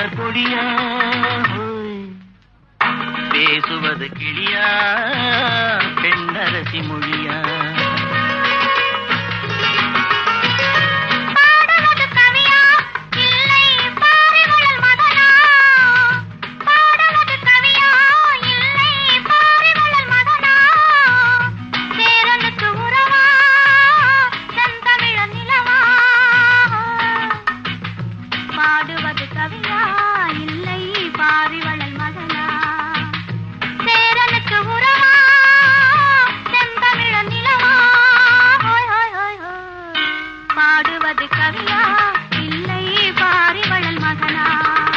மலர் கொடியா ஹோய். பேசுவது கிளியா பெண்ணரசி மொழியா பாடுவது கவியா இல்லை பாரிவளல் மகனா பாடுவது கவியா இல்லை பாரிவளல் மகனா சேரனுக்கு உறவா செந்தமிழ நிலவா பாடுவது கவியா இல்லை பாரிவளல் மகனா சேரனுக்கு உறவா செந்தமிழ நிலவா ஹோய் ஹோய் ஹோய் ஹோய் பாடுவது கவியா இல்லை பாரிவளல் மகனா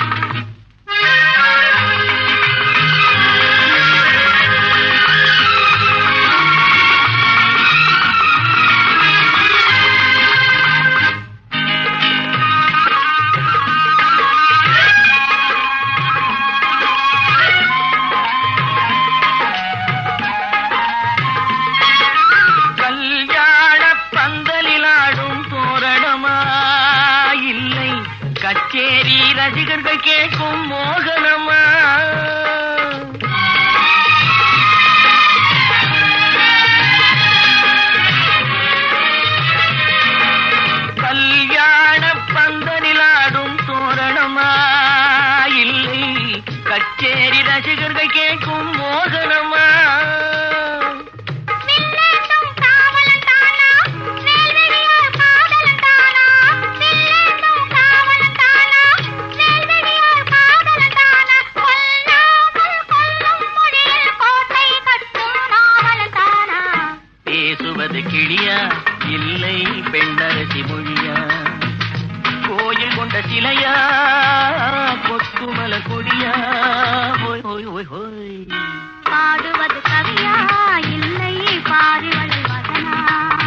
கல்யாண பந்தலில் ஆடும் தோரணமா இல்லை கச்சேரி ரசிகர்கள் கேட்கும் மோகனமா கல்யாண பந்தலில் ஆடும் தோரணமா இல்லை கச்சேரி ரசிகர்கள் கேட்கும் மோகனமா வில்லேந்தும் காவலன் தானா வேல்வெளியார் காதலன் தானா வில்லேந்தும் காவலன் தானா வேல்வெளியார் காதலன் தானா கொல்லாமல் கொல்லும் மொழியில் கோட்டை கட்டும் நாவலன் தானா பேசுவது கிளியா இல்லை பெண்ணரசி மொழியா கோயில் கொண்ட சிலையா கொத்துமல கொடியா ஹோய் ஹோய் ஹோய் ஹோய் பாடுவது கவியா இல்லை பாரிவளல் மகனா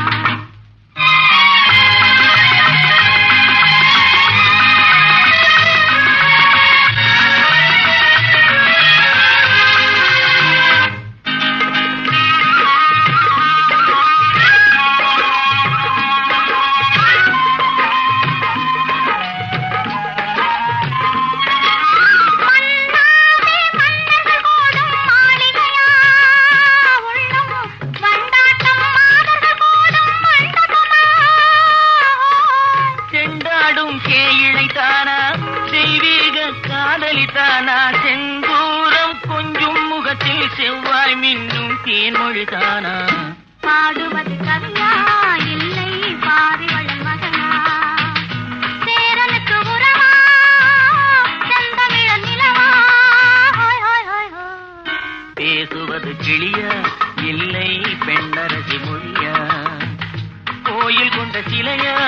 மன்னாவே மன்னர்கள் கூடும் மாளிகையா உள்ளம் வண்டாட்டம் மாதர்கள் கூடும் மண்டபமா செண்டாடும் கேயிழை தானா தெய்வீக காதலி தானா செந்தூரம் கொஞ்சும் முகத்தில் செவ்வாய் மின்னும் தேன்மொழி தானா பாடுவது கவியா இல்லை பாரிவளல் மகனா சேரனுக்கு உறவா செந்தமிழ நிலவா ஹோய் ஹோய் ஹோய் ஹோய் பேசுவது கிளியா இல்லை பெண்ணரசி மொழியா கோயில் கொண்ட சிலையா